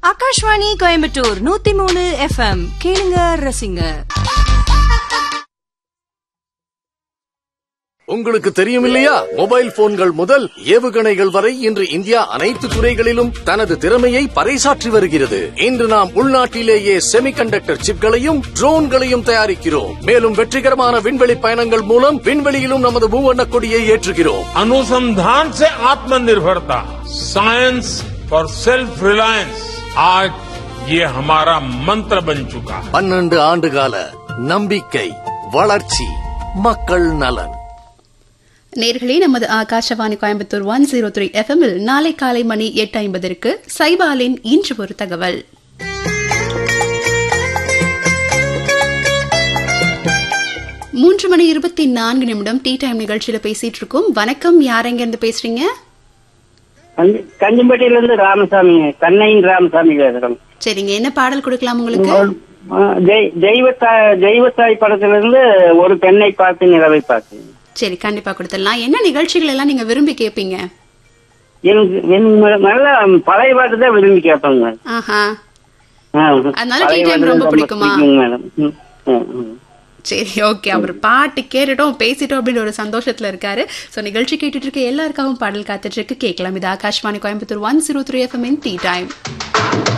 ஆகாஷ்வாணி கோயம்புத்தூர் நூத்தி மூணு எஃப்எம் கேளுங்க ரசிங்க உங்களுக்கு தெரியும் இல்லையா மொபைல் போன்கள் முதல் ஏவுகணைகள் வரை இன்று இந்தியா அனைத்து துறைகளிலும் தனது திறமையை பறைசாற்றி வருகிறது இன்று நாம் உள்நாட்டிலேயே செமிகண்டக்டர் சிப்களையும் ட்ரோன்களையும் தயாரிக்கிறோம் மேலும் வெற்றிகரமான விண்வெளி பயணங்கள் மூலம் விண்வெளியிலும் நமது மூவண்ண கொடியை ஏற்றுகிறோம் अनुसंधान से आत्मनिर्भरता साइंस फॉर सेल्फ रिलायंस आज ये हमारा मंत्र बन चुका है பன்னெண்டு ஆண்டுகால நம்பிக்கை வளர்ச்சி மக்கள் நலன் நேர்களே நமது Akashvani Coimbatore one zero three எஃப்எம்மில் நாளை காலை மணி எட்டு ஐம்பதற்கு சைபாலின் இன்று ஒரு தகவல் மூன்று மணி இருபத்தி நான்கு நிமிடம் டீ டைம் நிகழ்ச்சியில பேசிட்டு இருக்கோம் வணக்கம் யார் எங்க இருந்து பேசுறீங்க கஞ்சி- கஞ்சிம்பட்டியில இருந்து ராமசாமி கண்ணையின் ராமசாமி பேசுறோம் சரிங்க என்ன பாடல் கொடுக்கலாம் உங்களுக்கு ஆ, தெய்- தெய்வத்தாய் தெய்வத்தாய் படத்துல இருந்து ஒரு பெண்ணை பார்த்து நிலவை பார்த்து சரி கண்டிப்பா கொடுத்துடலாம் என்ன நிகழ்ச்சிகள் எல்லாம் நீங்க விரும்பி கேட்பீங்க எனக்கு எனக்கு நல்ல பழைய பாட்டு தான் விரும்பி கேட்பேங்க ஆஹா ஆ, அதனால பழைய tea time பாட்டு ரொம்ப தான் பிடிக்குமா? பிடிக்குங்க மேடம் ம், ம், ம். சரி ஓகே அவர் பாட்டு கேட்டுட்டோம் பேசிட்டோம் அப்படின்னு ஒரு சந்தோஷத்துல இருக்காரு சோ நிகழ்ச்சி கேட்டுட்டு இருக்க எல்லாருக்காகவும் பாடல் காத்துட்டு இருக்கு கேட்கலாம் இது Akashvani Coimbatore one zero three FM tea time